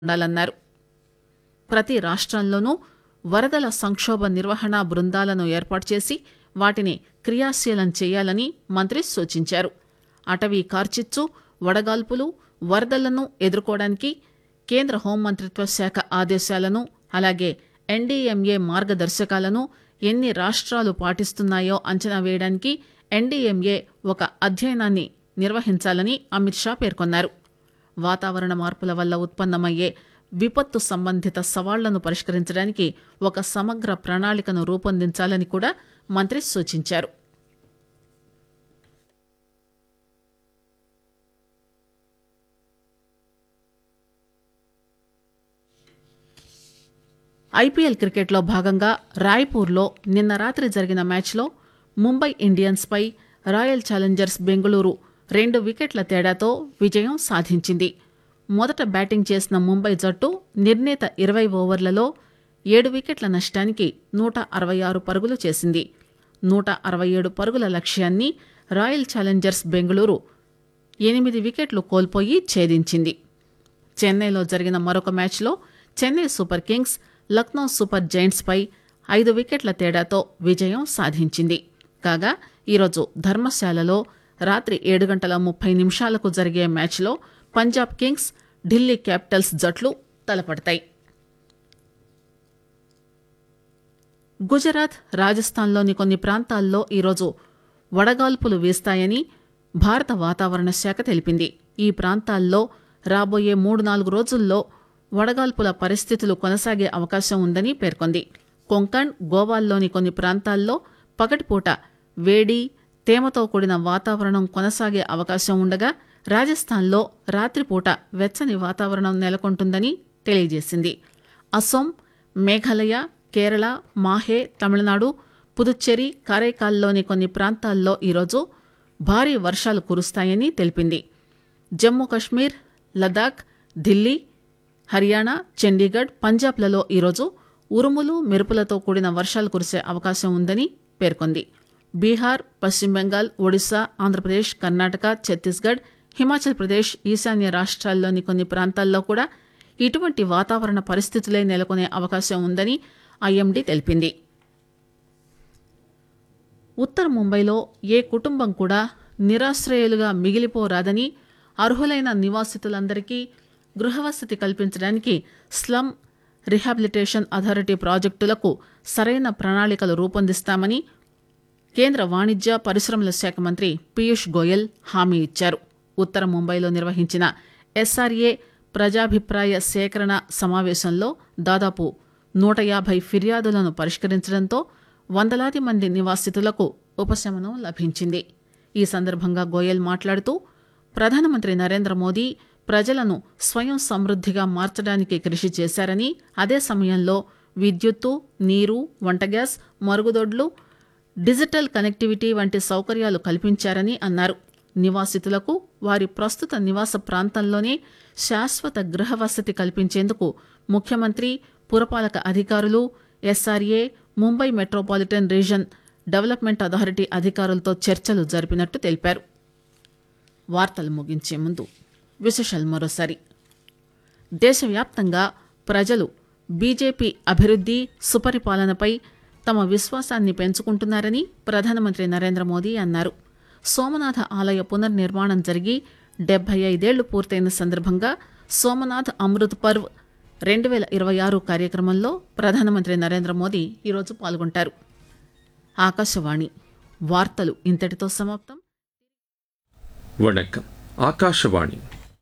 ఉండాలన్నారు ప్రతి రాష్ట్రంలోనూ వరదల సంక్షోభ నిర్వహణ బృందాలను ఏర్పాటు చేసి వాటిని క్రియాశీలం చేయాలని మంత్రి సూచించారు అటవీ కార్చిచ్చు వడగాల్పులు వరదలను ఎదుర్కోవడానికి కేంద్ర హోంమంత్రిత్వ శాఖ ఆదేశాలను అలాగే ఎన్డీఎంఏ మార్గదర్శకాలను ఎన్ని రాష్ట్రాలు పాటిస్తున్నాయో అంచనా వేయడానికి ఎన్డీఎంఏ ఒక అధ్యయనాన్ని నిర్వహించాలని అమిత్ షా పేర్కొన్నారు వాతావరణ మార్పుల వల్ల ఉత్పన్నమయ్యే విపత్తు సంబంధిత సవాళ్లను పరిష్కరించడానికి ఒక సమగ్ర ప్రణాళికను రూపొందించాలని కూడా మంత్రి సూచించారు ఐపీఎల్ క్రికెట్లో భాగంగా రాయ్పూర్లో నిన్న రాత్రి జరిగిన మ్యాచ్లో ముంబై ఇండియన్స్పై రాయల్ ఛాలెంజర్స్ బెంగళూరు రెండు వికెట్ల తేడాతో విజయం సాధించింది మొదట బ్యాటింగ్ చేసిన ముంబై జట్టు నిర్ణీత ఇరవై ఓవర్లలో ఏడు వికెట్ల నష్టానికి నూట అరవై ఆరు పరుగులు చేసింది నూట అరవై ఏడు పరుగుల లక్ష్యాన్ని రాయల్ ఛాలెంజర్స్ బెంగళూరు ఎనిమిది వికెట్లు కోల్పోయి ఛేదించింది చెన్నైలో జరిగిన మరొక మ్యాచ్లో Chennai super kings Lucknow super giants పై ఐదు వికెట్ల తేడాతో విజయం సాధించింది కాగా ఈరోజు ధర్మశాలలో రాత్రి ఏడు గంటల ముప్పై నిమిషాలకు జరిగే మ్యాచ్లో పంజాబ్ కింగ్స్ ఢిల్లీ క్యాపిటల్స్ జట్లు తలపడతాయి గుజరాత్ రాజస్థాన్లోని కొన్ని ప్రాంతాల్లో ఈరోజు వడగాల్పులు వీస్తాయని భారత వాతావరణ శాఖ తెలిపింది ఈ ప్రాంతాల్లో రాబోయే మూడు నాలుగు రోజుల్లో వడగాల్పుల పరిస్థితులు కొనసాగే అవకాశం ఉందని పేర్కొంది కొంకణ్ గోవాల్లోని కొన్ని ప్రాంతాల్లో పగటిపూట వేడి తేమతో కూడిన వాతావరణం కొనసాగే అవకాశం ఉండగా రాజస్థాన్లో రాత్రిపూట వెచ్చని వాతావరణం నెలకొంటుందని తెలియజేసింది అసోం మేఘాలయ కేరళ మాహే తమిళనాడు పుదుచ్చేరి కారైకాల్లోని కొన్ని ప్రాంతాల్లో ఈరోజు భారీ వర్షాలు కురుస్తాయని తెలిపింది జమ్మూ కశ్మీర్ లదాఖ్ ఢిల్లీ హర్యానా చండీగఢ్ పంజాబ్లలో ఈరోజు ఉరుములు మెరుపులతో కూడిన వర్షాలు కురిసే అవకాశం ఉందని పేర్కొంది బీహార్ పశ్చిమ బెంగాల్ ఒడిశా ఆంధ్రప్రదేశ్ కర్ణాటక ఛత్తీస్గఢ్ హిమాచల్ ప్రదేశ్ ఈశాన్య రాష్ట్రాల్లోని కొన్ని ప్రాంతాల్లో కూడా ఇటువంటి వాతావరణ పరిస్థితులే నెలకొనే అవకాశం ఉందని ఐఎండీ తెలిపింది ఉత్తర ముంబైలో ఏ కుటుంబం కూడా నిరాశ్రయులుగా మిగిలిపోరాదని అర్హులైన నివాసితులందరికీ గృహవసతి కల్పించడానికి స్లమ్ రిహాబిలిటేషన్ అథారిటీ ప్రాజెక్టులకు సరైన ప్రణాళికలు రూపొందిస్తామని కేంద్ర వాణిజ్య పరిశ్రమల శాఖ మంత్రి పీయూష్ గోయల్ హామీ ఇచ్చారు ఉత్తర ముంబైలో నిర్వహించిన ఎస్ఆర్ఏ ప్రజాభిప్రాయ సేకరణ సమావేశంలో దాదాపు నూట యాభై ఫిర్యాదులను పరిష్కరించడంతో వందలాది మంది నివాసితులకు ఉపశమనం లభించింది ఈ సందర్భంగా గోయల్ మాట్లాడుతూ ప్రధానమంత్రి నరేంద్ర మోదీ ప్రజలను స్వయం సమృద్ధిగా మార్చడానికి కృషి చేశారని అదే సమయంలో విద్యుత్తు నీరు వంట గ్యాస్ మరుగుదొడ్లు డిజిటల్ కనెక్టివిటీ వంటి సౌకర్యాలు కల్పించారని అన్నారు నివాసితులకు వారి ప్రస్తుత నివాస ప్రాంతంలోనే శాశ్వత గృహవసతి కల్పించేందుకు ముఖ్యమంత్రి పురపాలక అధికారులు SRA Mumbai metropolitan region development authority అధికారులతో చర్చలు జరిపినట్టు తెలిపారు వార్తలు ముగించే ముందు విశేషాలు మరోసారి దేశవ్యాప్తంగా ప్రజలు బీజేపీ అభివృద్ధి సుపరిపాలనపై తమ విశ్వాసాన్ని పెంచుకుంటున్నారని ప్రధానమంత్రి నరేంద్ర మోదీ అన్నారు సోమనాథ ఆలయ పునర్నిర్మాణం జరిగి డెబ్బై ఐదేళ్లు పూర్తయిన సందర్భంగా సోమనాథ్ అమృత్ పర్వ్ రెండు వేల ఇరవై ఆరు కార్యక్రమంలో ప్రధానమంత్రి నరేంద్ర మోదీ ఈరోజు పాల్గొంటారు ఆకాశవాణి వార్తలు ఇంతటితో సమాప్తం வணக்கம் ஆகாஷவாணி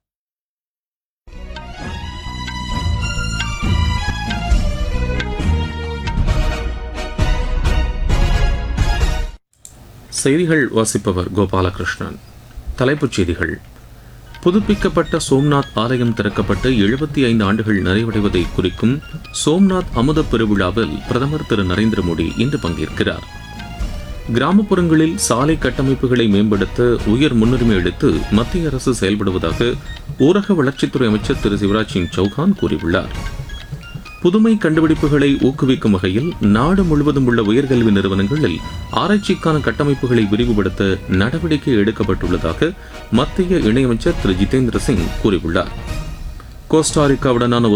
செய்திகள் வாசிப்பவர் கோபாலகிருஷ்ணன் தலைப்புச் செய்திகள் புதுப்பிக்கப்பட்ட சோம்நாத் ஆலயம் திறக்கப்பட்டு எழுபத்தி ஐந்து ஆண்டுகள் நிறைவடைவதை குறிக்கும் சோம்நாத் அமுத பெருவிழாவில் பிரதமர் திரு நரேந்திர மோடி இன்று பங்கேற்கிறார் கிராமப்புறங்களில் சாலை கட்டமைப்புகளை மேம்படுத்த உயர் முன்னுரிமை அளித்து மத்திய அரசு செயல்படுவதாக ஊரக வளர்ச்சித்துறை அமைச்சர் திரு சிவராஜ் சிங் சௌகான் கூறியுள்ளார் புதுமை கண்டுபிடிப்புகளை ஊக்குவிக்கும் வகையில் நாடு முழுவதும் உள்ள உயர்கல்வி நிறுவனங்களில் ஆராய்ச்சிக்கான கட்டமைப்புகளை விரிவுபடுத்த நடவடிக்கை எடுக்கப்பட்டுள்ளதாக மத்திய இணையமைச்சர் திரு ஜிதேந்திர சிங் கூறியுள்ளார் கோஸ்டாரிக்காவுடனான